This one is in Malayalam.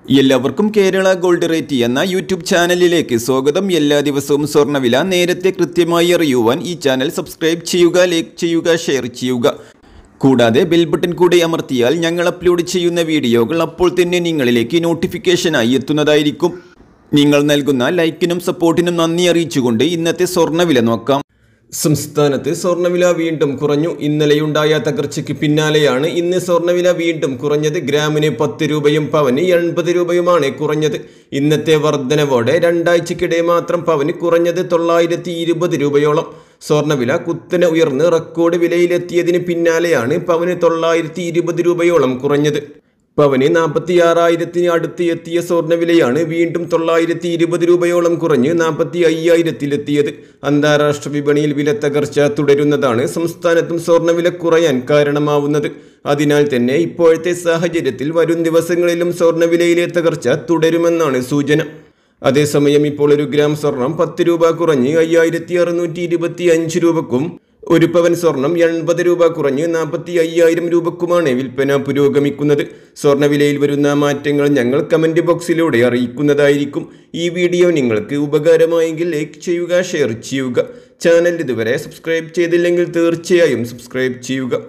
എല്ലാവർക്കും കേരള ഗോൾഡ് റേറ്റ് എന്ന യൂട്യൂബ് ചാനലിലേക്ക് സ്വാഗതം എല്ലാ ദിവസവും സ്വർണ്ണവില നേരത്തെ കൃത്യമായി അറിയുവാൻ ഈ ചാനൽ സബ്സ്ക്രൈബ് ചെയ്യുക ലൈക്ക് ചെയ്യുക ഷെയർ ചെയ്യുക കൂടാതെ ബെൽ ബട്ടൺ കൂടി അമർത്തിയാൽ ഞങ്ങൾ അപ്ലോഡ് ചെയ്യുന്ന വീഡിയോകൾ അപ്പോൾ തന്നെ നിങ്ങളിലേക്ക് നോട്ടിഫിക്കേഷനായി എത്തുന്നതായിരിക്കും നിങ്ങൾ നൽകുന്ന ലൈക്കിനും സപ്പോർട്ടിനും നന്ദി അറിയിച്ചുകൊണ്ട് ഇന്നത്തെ സ്വർണ്ണവില നോക്കാം സംസ്ഥാനത്ത് സ്വർണ്ണവില വീണ്ടും കുറഞ്ഞു ഇന്നലെയുണ്ടായ തകർച്ചയ്ക്ക് പിന്നാലെയാണ് ഇന്ന് സ്വർണ്ണവില വീണ്ടും കുറഞ്ഞത് ഗ്രാമിന് പത്ത് രൂപയും പവന് എൺപത് രൂപയുമാണ് കുറഞ്ഞത് ഇന്നത്തെ വർധനവോടെ രണ്ടാഴ്ചക്കിടെ മാത്രം പവന് കുറഞ്ഞത് തൊള്ളായിരത്തി ഇരുപത് രൂപയോളം സ്വർണ്ണവില കുത്തനെ ഉയർന്ന് റെക്കോർഡ് വിലയിലെത്തിയതിന് പിന്നാലെയാണ് പവന് തൊള്ളായിരത്തി ഇരുപത് രൂപയോളം കുറഞ്ഞത് പവന് നാൽപ്പത്തി ആറായിരത്തിന് അടുത്ത് എത്തിയ സ്വർണ്ണവിലയാണ് വീണ്ടും തൊള്ളായിരത്തി ഇരുപത് രൂപയോളം കുറഞ്ഞ് നാൽപ്പത്തി അയ്യായിരത്തിലെത്തിയത് അന്താരാഷ്ട്ര വിപണിയിൽ വില തകർച്ച തുടരുന്നതാണ് സംസ്ഥാനത്തും സ്വർണ്ണവില കുറയാൻ കാരണമാവുന്നത് അതിനാൽ തന്നെ ഇപ്പോഴത്തെ സാഹചര്യത്തിൽ വരും ദിവസങ്ങളിലും സ്വർണ്ണവിലയിലെ തകർച്ച തുടരുമെന്നാണ് സൂചന അതേസമയം ഇപ്പോൾ ഒരു ഗ്രാം സ്വർണം പത്ത് രൂപ കുറഞ്ഞ് അയ്യായിരത്തി അറുന്നൂറ്റി ഇരുപത്തി അഞ്ച് രൂപക്കും ഒരു പവൻ സ്വർണം എൺപത് രൂപ കുറഞ്ഞ് നാൽപ്പത്തി അയ്യായിരം രൂപക്കുമാണ് വിൽപ്പന പുരോഗമിക്കുന്നത് സ്വർണ്ണവിലയിൽ വരുന്ന മാറ്റങ്ങൾ ഞങ്ങൾ കമൻറ്റ് ബോക്സിലൂടെ അറിയിക്കുന്നതായിരിക്കും ഈ വീഡിയോ നിങ്ങൾക്ക് ഉപകാരമായെങ്കിൽ ലൈക്ക് ചെയ്യുക ഷെയർ ചെയ്യുക ചാനൽ ഇതുവരെ സബ്സ്ക്രൈബ് ചെയ്തില്ലെങ്കിൽ തീർച്ചയായും സബ്സ്ക്രൈബ് ചെയ്യുക